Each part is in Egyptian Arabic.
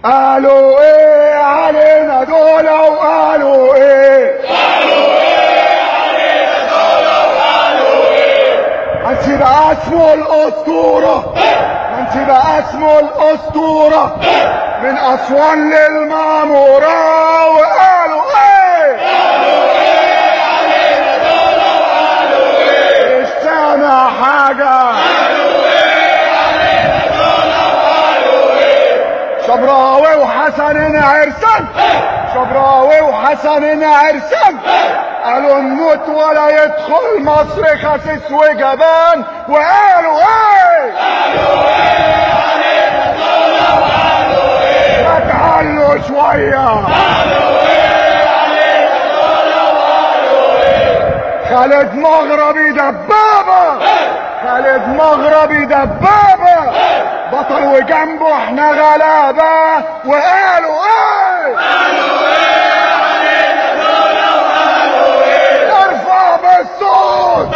قالوا ايه علينا دول وقالوا ايه هنسيب اسمه الاسطورة هنسيب اسمه الاسطورة من اسوان للمعمورة وقالوا ايه مش سامع حاجة شبراوي وحسن عرسان شبراوي وحسن عرسان قالوا نموت ولا يدخل مصر خسيس وجبان وقالوا ايه ما تعلوا شوية خالد مغربي دبابة خالد مغربي دبابة بطل وجنبه احنا غلابة وقالوا ايه ارفع بالصوت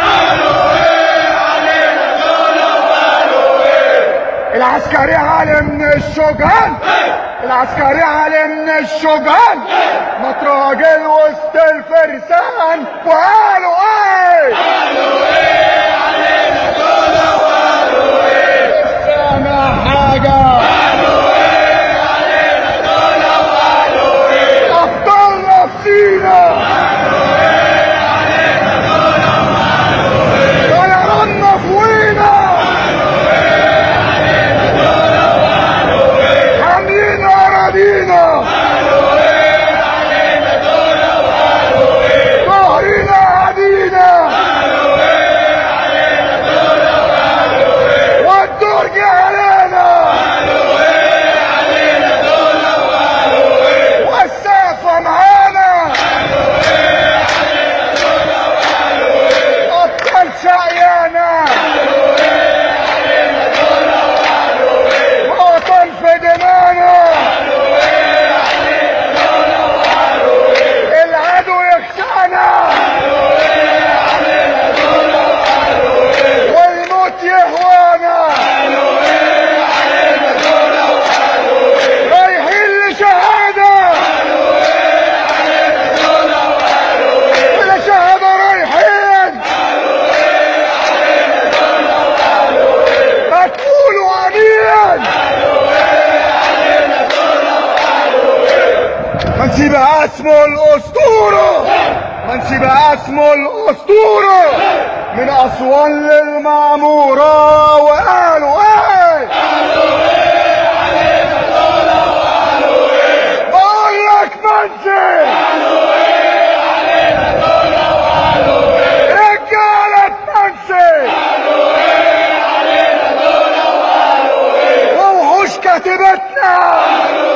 العسكري علي من الشجعان العسكري علي من الشجعان متراجل وسط الفرسان وقالوا ايه سامع حاجة أبطال نفسينا طيران فوقينا حاملين أراضينا ظهرنا عدينا والدور جه علينا والسقف معانا أبطال شقيانا وطن في دمانا العدو يخشعنا والموت يهوانا رايحين لشهادة لشهادة رايحين هتقولوا امين منسيب اسمه الاسطورة منسيب اسمه الاسطورة من اسوان للمعمورة وقالوا ايه بقول لك منسي رجالة منسي ووحوش كاتبتنا